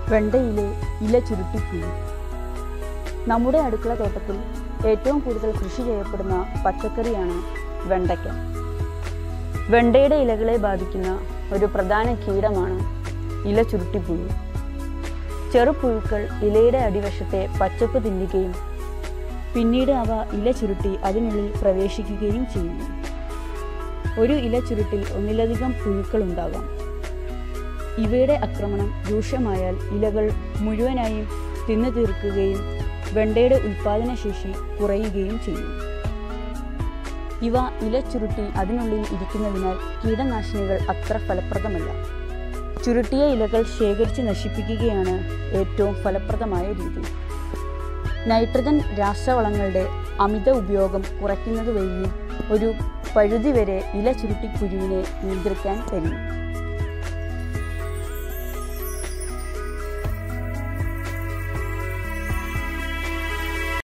വെണ്ടയിലെ ഇല ചുരുട്ടിപ്പുഴു നമ്മുടെ അടുക്കള തോട്ടത്തിൽ ഏറ്റവും കൂടുതൽ കൃഷി ചെയ്യപ്പെടുന്ന പച്ചക്കറിയാണ് വെണ്ടയ്ക്ക വെണ്ടയുടെ ഇലകളെ ബാധിക്കുന്ന ഒരു പ്രധാന കീടമാണ് ഇല ചുരുട്ടിപ്പുഴു ചെറുപുഴുക്കൾ ഇലയുടെ അടിവശത്തെ പച്ചപ്പ് തിന്നുകയും പിന്നീട് അവ ഇല ചുരുട്ടി അതിനുള്ളിൽ പ്രവേശിക്കുകയും ചെയ്യുന്നു ഒരു ഇല ചുരുട്ടിൽ ഒന്നിലധികം പുഴുക്കൾ ഉണ്ടാകാം ഇവയുടെ ആക്രമണം രൂക്ഷമായാൽ ഇലകൾ മുഴുവനായും തിന്നു തീർക്കുകയും വെണ്ടയുടെ ഉൽപാദനശേഷി കുറയുകയും ചെയ്യും ഇവ ഇല ചുരുട്ടി അതിനുള്ളിൽ ഇരിക്കുന്നതിനാൽ കീടനാശിനികൾ അത്ര ഫലപ്രദമല്ല ചുരുട്ടിയ ഇലകൾ ശേഖരിച്ച് നശിപ്പിക്കുകയാണ് ഏറ്റവും ഫലപ്രദമായ രീതി നൈട്രജൻ രാസവളങ്ങളുടെ അമിത ഉപയോഗം കുറയ്ക്കുന്നത് വഴിയും ഒരു പഴുതിവരെ ഇല ചുരുട്ടിക്കുരുവിനെ നിയന്ത്രിക്കാൻ കഴിയും